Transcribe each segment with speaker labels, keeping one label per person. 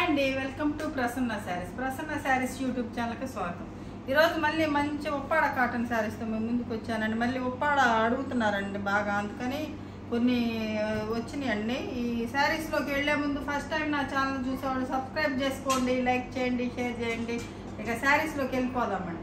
Speaker 1: అండి welcome to Prasanna saris Prasanna saris YouTube ఛానల్కి స్వాగతం ఈరోజు మళ్ళీ మంచి ఉప్పాడ కాటన్ శారీస్తో మేము ముందుకు వచ్చానండి మళ్ళీ ఉప్పాడ అడుగుతున్నారండి బాగా అందుకని కొన్ని ఆ, వచ్చినాయండి ఈ శారీస్లోకి వెళ్ళే ముందు ఫస్ట్ టైం నా ఛానల్ చూసేవాళ్ళు సబ్స్క్రైబ్ చేసుకోండి లైక్ చేయండి షేర్ చేయండి ఇక శారీస్లోకి వెళ్ళిపోదామండి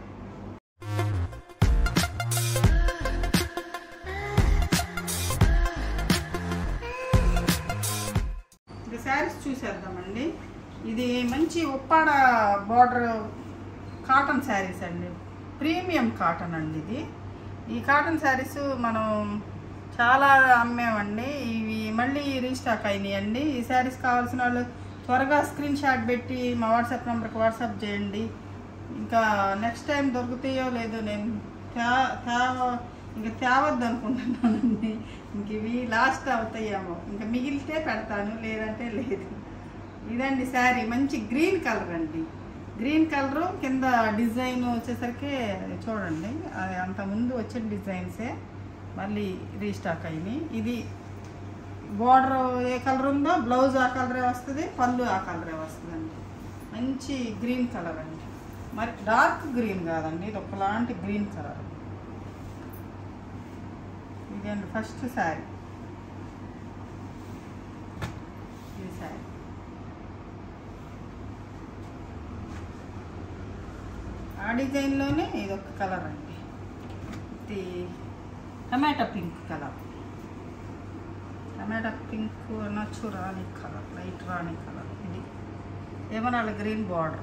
Speaker 1: ఇక శారీస్ చూసేద్దామండి ఇది మంచి ఉప్పాడ బార్డర్ కాటన్ శారీస్ అండి ప్రీమియం కాటన్ అండి ఇది ఈ కాటన్ శారీస్ మనం చాలా అమ్మామండి ఇవి మళ్ళీ రీస్టాక్ అయినాయండి ఈ శారీస్ కావాల్సిన వాళ్ళు త్వరగా స్క్రీన్ షాట్ పెట్టి మా వాట్సాప్ నెంబర్కి వాట్సాప్ చేయండి ఇంకా నెక్స్ట్ టైం దొరుకుతాయో లేదో నేను తే తేవ ఇంకా తేవద్దు అనుకుంటున్నానండి ఇంక ఇవి లాస్ట్ అవుతాయేమో ఇంకా మిగిలితే పెడతాను లేదంటే లేదు ఇదండి శారీ మంచి గ్రీన్ కలర్ అండి గ్రీన్ కలరు కింద డిజైన్ వచ్చేసరికి చూడండి అది అంత ముందు వచ్చిన డిజైన్సే మళ్ళీ రీస్టాక్ అయినాయి ఇది బార్డర్ ఏ కలర్ ఉందో బ్లౌజ్ ఆ కలరే వస్తుంది పళ్ళు ఆ కలరే వస్తుందండి మంచి గ్రీన్ కలర్ అండి మరి డార్క్ గ్రీన్ కాదండి ఇది ఒకలాంటి గ్రీన్ కలర్ ఇదండి ఫస్ట్ శారీ ఇది శారీ ఆ డిజైన్లోనే ఇది ఒక కలర్ అండి ఇది టమాటా పింక్ కలర్ టమాటా పింక్ అనొచ్చు రాణి కలర్ లైట్ రాణి కలర్ ఇది ఏమన్నా గ్రీన్ బార్డర్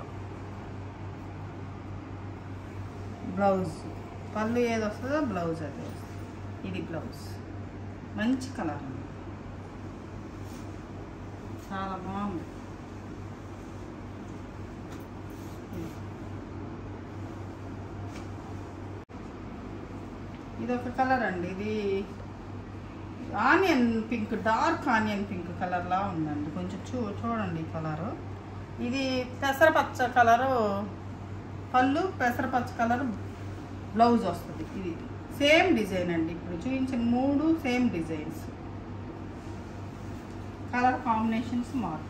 Speaker 1: బ్లౌజ్ పళ్ళు ఏది వస్తుందో బ్లౌజ్ అదే వస్తుంది ఇది బ్లౌజ్ మంచి కలర్ అండి చాలా బాగుంది ఇది. ఇది ఒక కలర్ అండి ఇది onion pink dark onion pink కలర్లా ఉందండి కొంచెం చూ చూడండి ఈ కలరు ఇది పెసరపచ్చ కలరు పళ్ళు పెసరపచ్చ కలర్ బ్లౌజ్ వస్తుంది ఇది సేమ్ డిజైన్ అండి ఇప్పుడు చూపించిన మూడు సేమ్ డిజైన్స్ కలర్ కాంబినేషన్స్ మారు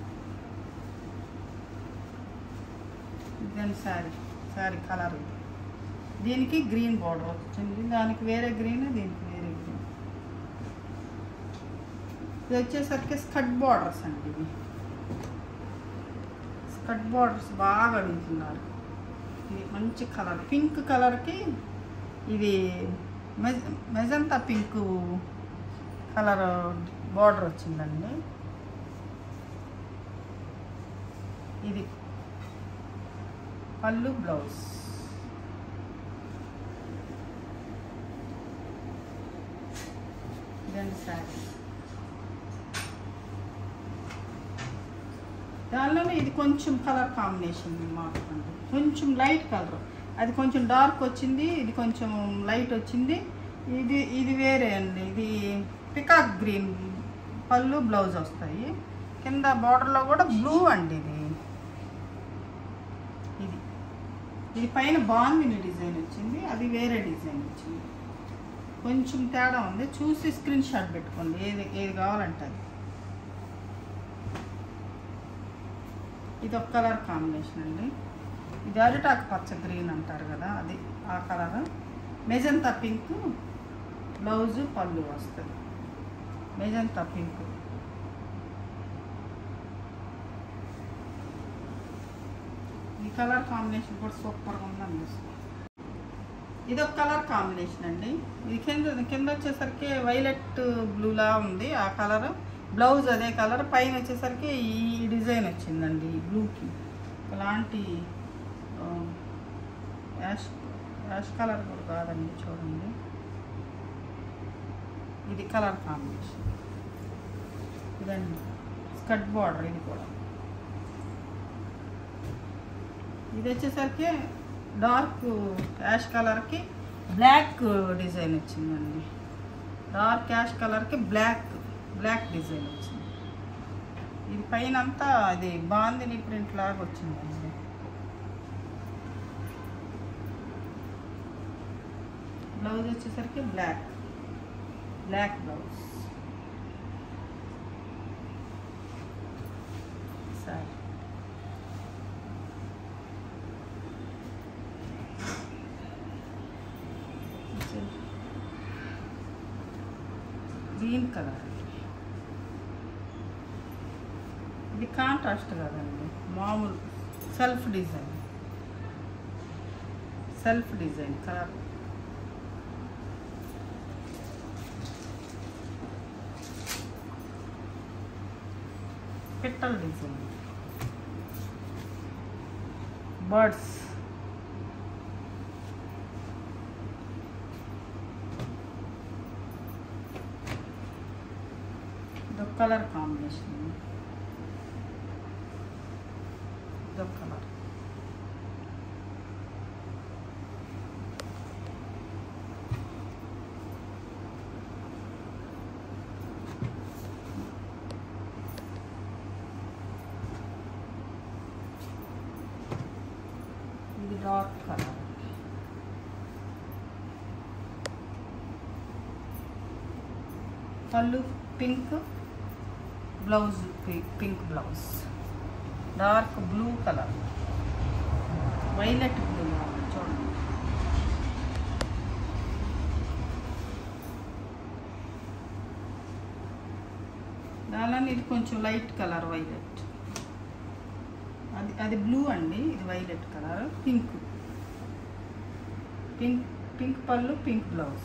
Speaker 1: ఇదండి శారీ శారీ కలర్ ఇది దీనికి గ్రీన్ బార్డర్ వచ్చింది దానికి వేరే గ్రీన్ దీనికి వేరే గ్రీన్ ఇది వచ్చేసరికి స్కట్ బార్డర్స్ అండి ఇవి స్కట్ బార్డర్స్ బాగా అడుగుతున్నారు ఇది మంచి కలర్ పింక్ కలర్కి ఇది మెజ మెజంతా పింక్ కలర్ బార్డర్ వచ్చిందండి ఇది పళ్ళు బ్లౌజ్ ఇదండి శారీ దానిలోనే ఇది కొంచెం కలర్ కాంబినేషన్ మాకండి కొంచెం లైట్ కలర్ అది కొంచెం డార్క్ వచ్చింది ఇది కొంచెం లైట్ వచ్చింది ఇది ఇది వేరే అండి ఇది పికాక్ గ్రీన్ పళ్ళు బ్లౌజ్ వస్తాయి కింద బార్డర్లో కూడా బ్లూ అండి ఇది ఇది ఇది పైన బాగుంది డిజైన్ వచ్చింది అది వేరే డిజైన్ వచ్చింది కొంచెం తేడా ఉంది చూసి స్క్రీన్ షాట్ పెట్టుకోండి ఏది ఏది కావాలంటే అది ఇది ఒక కలర్ కాంబినేషన్ అండి ఇది అరిటాకు పచ్చ గ్రీన్ అంటారు కదా అది ఆ కలర్ మెజంతా పింక్ బ్లౌజు పళ్ళు వస్తుంది మెజంతా పింక్ ఈ కలర్ కాంబినేషన్ కూడా సూపర్గా ఉందండి ఇది ఒక కలర్ కాంబినేషన్ అండి ఇది కింద కింద వచ్చేసరికి వైలెట్ బ్లూలా ఉంది ఆ కలర్ బ్లౌజ్ అదే కలర్ పైన వచ్చేసరికి ఈ డిజైన్ వచ్చిందండి ఈ బ్లూకి ఇలాంటి ఆ, యాష్ యాష్ కలర్ కూడా కాదండి చూడండి ఇది కలర్ కాంబినేషన్ ఇదండి స్కట్ బార్డర్ ఇది కూడా ఇది వచ్చేసరికి డార్క్ యాష్ కలర్కి బ్లాక్ డిజైన్ వచ్చిందండి డార్క్ యాష్ కలర్కి బ్లాక్ బ్లాక్ డిజైన్ వచ్చింది ఇది పైన అంతా అది బాందిని ప్రింట్ లాగా వచ్చిందండి బ్లౌజ్ వచ్చేసరికి black black blouse sari green colour ఇది కాంట్రాస్ట్ కదండి మామూలు self design self design colour పిట్టల డిజైన్ బర్డ్స్ ఇదొక కలర్ కాంబినేషన్ ఇదొక కలర్ ఇది డార్క్ కలర్ పళ్ళు pink blouse pink blouse dark blue colour violet blue చూడండి దానిలో ఇది కొంచెం లైట్ కలర్ వైలెట్ అది అది బ్లూ అండి ఇది violet colour pink pink pink పళ్ళు పింక్ బ్లౌజ్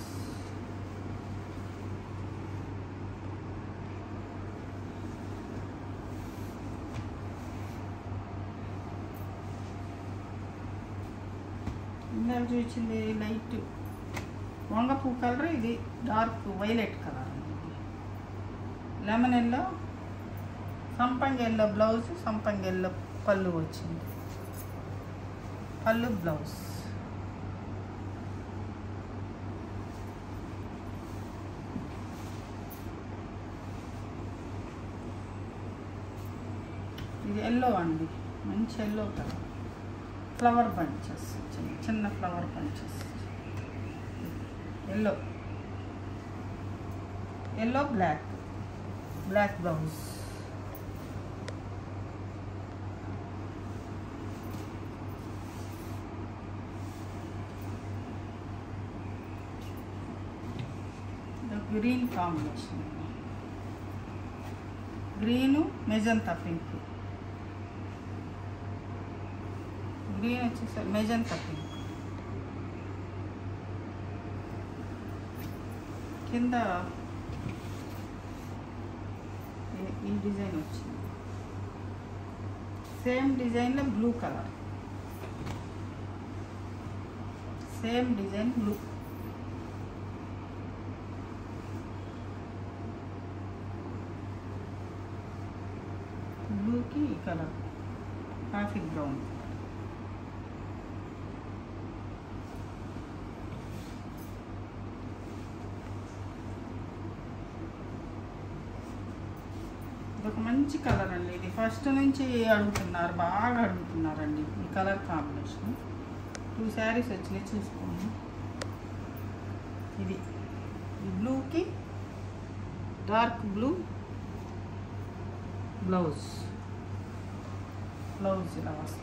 Speaker 1: ఇందాక చూసింది లైట్ వంగపూ కలర్ ఇది dark violet colour lemon yellow సంపంగి ఎల్లో బ్లౌజ్ సంపంగి ఎల్లో పళ్ళు వచ్చింది పళ్ళు బ్లౌజ్ ఇది ఎల్లో అండి మంచి ఎల్లో కలర్ ఫ్లవర్ బంచెస్ చిన్న చిన్న flower bunches yellow yellow black black blouse green combination green magenta pink green వచ్చేసరి మెజంతా పింక్ కింద ఈ- ఈ డిజైన్ వచ్చింది సేమ్ డిజైన్లో blue colour same design blue బ్లూకి ఈ కలర్ కాఫీ బ్రౌన్ ఇదొక మంచి కలర్ అండి ఇది ఫస్ట్ నుంచి అడుగుతున్నారు బాగా అడుగుతున్నారండి ఈ కలర్ కాంబినేషన్ టూ శారీస్ వచ్చినాయి చూసుకోండి ఇది ఈ బ్లూకి డార్క్ బ్లూ బ్లౌజ్ బ్లౌజ్ ఇలా వస్తుంది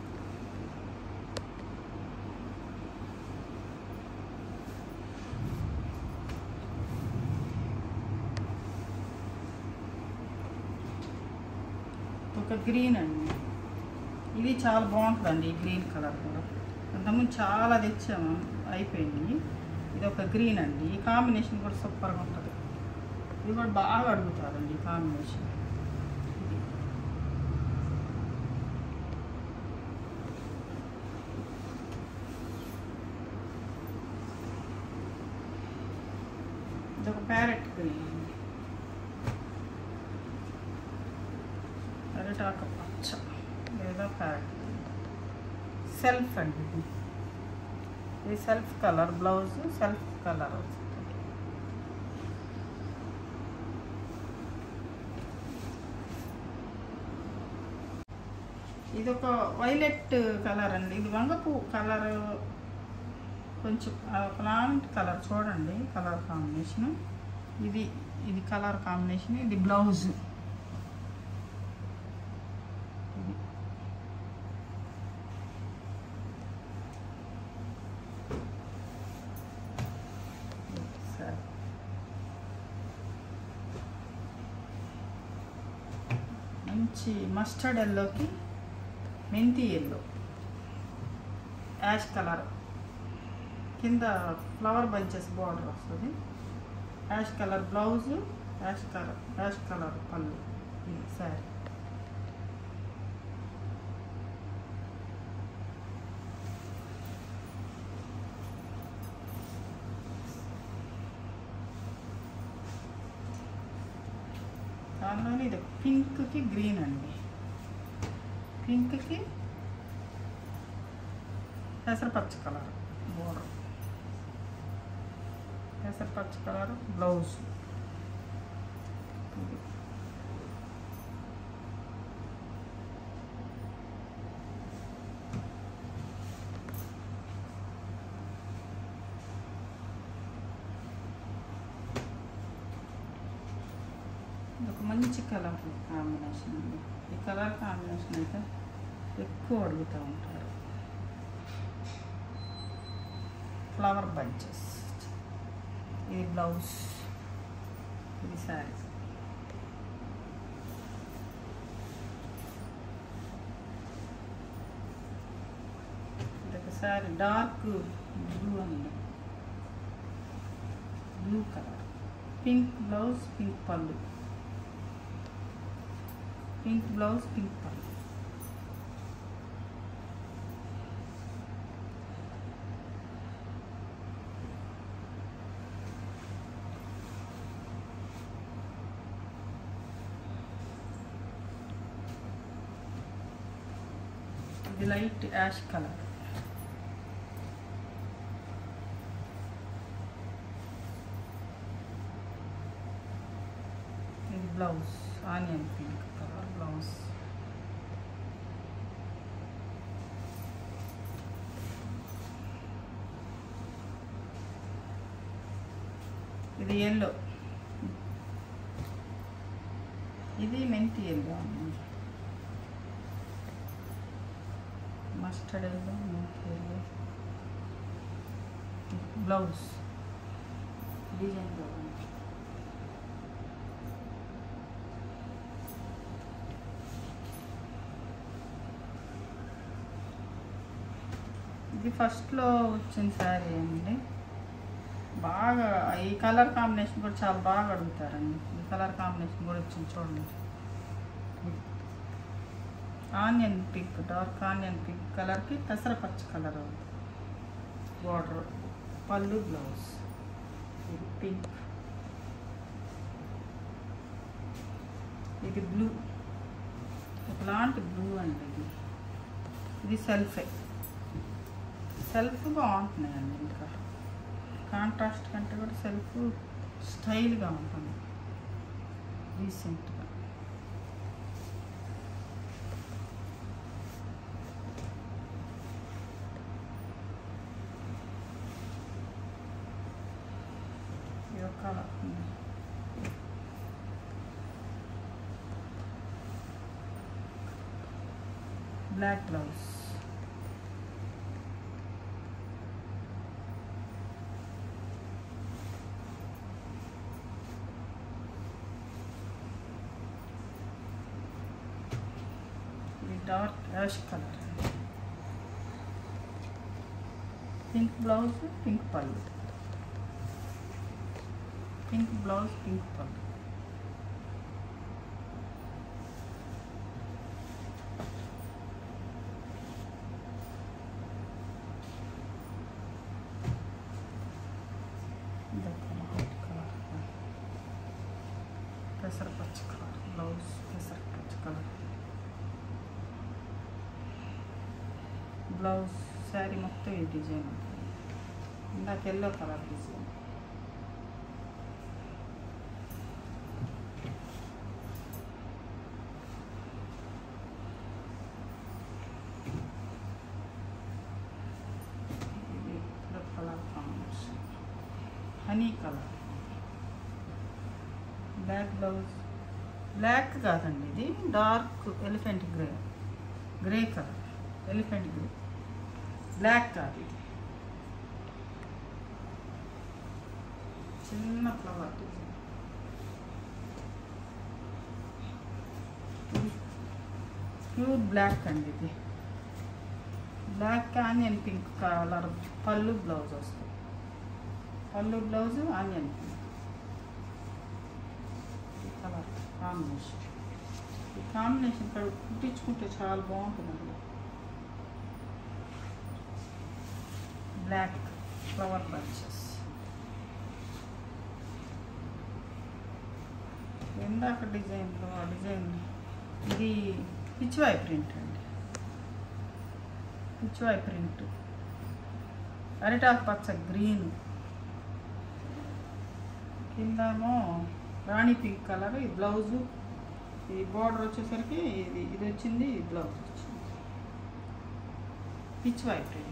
Speaker 1: ఒక గ్రీన్ అండి ఇది చాలా బాగుంటుందండి ఈ గ్రీన్ కలర్ కూడా అంతకుముందు చాలా తెచ్చాము అయిపోయింది ఇది ఒక గ్రీన్ అండి ఈ కాంబినేషన్ కూడా సూపర్గా ఉంటుంది ఇది కూడా బాగా అడుగుతారండి ఈ కాంబినేషన్ ఇది ఇది ఒక ప్యారెట్ గ్రీన్ అండి అరటాక పచ్చ లేదా ప్యారెట్ సెల్ఫ్ అండి ఇది ఇది self colour blouse self colour వస్తుంది ఇది ఒక వైలెట్ కలర్ అండి ఇది వంగపు కలర్ కొంచెం ప్లాంట్ కలర్ చూడండి కలర్ కాంబినేషన్ ఇది ఇది కలర్ కాంబినేషన్ ఇది బ్లౌజ్ మంచి మస్టర్డ్ ఎల్లోకి మెంతి ఎల్లో యాష్ కలర్ కింద ఫ్లవర్ బంచెస్ బార్డర్ వస్తుంది ash colour blouse ash colour ash colour పళ్ళు ఇది శారీ దానిలోనే ఇది పింక్కి గ్రీన్ అండి పింక్కి పెసరపచ్చ కలర్ బోర్డర్ పెసరపచ్చ కలర్ బ్లౌజ్ ఇది. ఇది ఒక మంచి కలర్ కాంబినేషన్ అండి ఈ కలర్ కాంబినేషన్ అయితే ఎక్కువ అడుగుతూ ఉంటారు ఫ్లవర్ బంచెస్ ఇది బ్లౌజ్ ఇది శారీ ఇది ఒక శారీ డార్క్ బ్లూ అండి blue colour pink blouse pink పళ్ళు పింక్ బ్లౌజ్ పింక్ పళ్ళు ఇది లైట్ యాష్ కలర్ ఇది blouse onion pink colour blouse ఇది ఎల్లో ఇది మెంతి ఎల్లో అండి మస్టర్డ్ ఎల్లో మెంతి ఎల్లో బ్లౌజ్ డిజైన్ బ్లౌజ్ ఇది ఫస్ట్లో వచ్చిన శారీ అండి బాగా ఈ కలర్ కాంబినేషన్ కూడా చాలా బాగా అడుగుతారండి ఈ కలర్ కాంబినేషన్ కూడా వచ్చింది చూడండి onion pink dark onion pink కలర్కి పెసరపచ్చ కలర్ బార్డర్ పళ్ళు బ్లౌజ్ ఇది పింక్ ఇది బ్లూ ఒకలాంటి బ్లూ అండి ఇది ఇది సెల్ఫే సెల్ఫ్ బాగుంటున్నాయండి ఇంకా కాంట్రాస్ట్ కంటే కూడా సెల్ఫ్ స్టైల్గా ఉంటుంది రీసెంట్గా ఇది ఒక కలర్ ఉంది. బ్లాక్ బ్లౌజ్ ఇది dark ash colour pink blouse pink పళ్ళు పింక్ బ్లౌజ్ పింక్ పళ్ళు ఇదొక లైట్ కలర్ పెసరపచ్చ కలర్ బ్లౌజ్ పెసరపచ్చ కలర్ బ్లౌజ్ శారీ మొత్తం ఈ డిజైన్ ఉంటుంది ఇందాక ఎల్లో కలర్ డిజైన్ ఇది colour combination honey colour black blouse black కాదండి ఇది dark elephant grey grey colour elephant grey black కాదు ఇది చిన్న ఫ్లవర్ డిజైన్ ఇది ప్యూర్ బ్లాక్ అండి ఇది బ్లాక్ ఆనియన్ పింక్ కలర్ పళ్ళు బ్లౌజ్ వస్తుంది పళ్ళు బ్లౌజ్ ఆనియన్ పింక్ ఈ కలర్ కాంబినేషన్ ఈ కాంబినేషన్ ఇక్కడ కుట్టించుకుంటే చాలా బాగుంటుందండి బ్లాక్ ఫ్లవర్ బంచెస్ ఇందాక డిజైన్లో ఆ డిజైన్ ఇది పిచ్చివాయి ప్రింట్ అండి పిచ్చివాయి ప్రింట్ అరిటాకు పచ్చ గ్రీన్ కిందేమో రాణి పింక్ కలర్ ఈ బ్లౌజు ఈ బార్డర్ వచ్చేసరికి ఇది ఇది వచ్చింది ఈ బ్లౌజ్ వచ్చింది పిచ్చివాయి ప్రింట్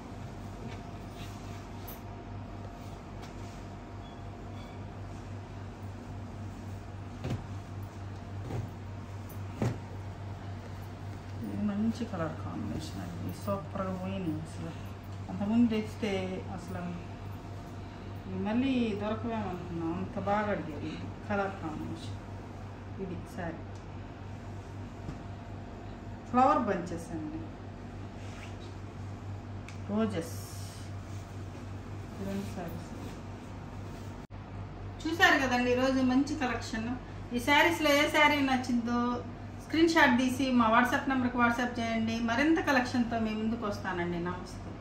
Speaker 1: ఇది మంచి కలర్ కాంబినేషన్ అండి సూపర్గా పోయినాయి అసలు అంతకుముందు తెచ్చితే అసలు ఇవి మళ్ళీ దొరకవేమనుకున్నాం అంత బాగా అడిగారు ఇది కలర్ కాంబినేషన్ ఇది సారీ ఫ్లవర్ బంచెస్ అండి రోజెస్ రెండు సారీస్ చూశారు కదండి ఈరోజు మంచి కలెక్షన్ ఈ శారీస్లో ఏ శారీ నచ్చిందో స్క్రీన్ షాట్ తీసి మా వాట్సాప్ నెంబర్కి వాట్సాప్ చేయండి మరింత కలెక్షన్తో మీ ముందుకు వస్తానండి నమస్తే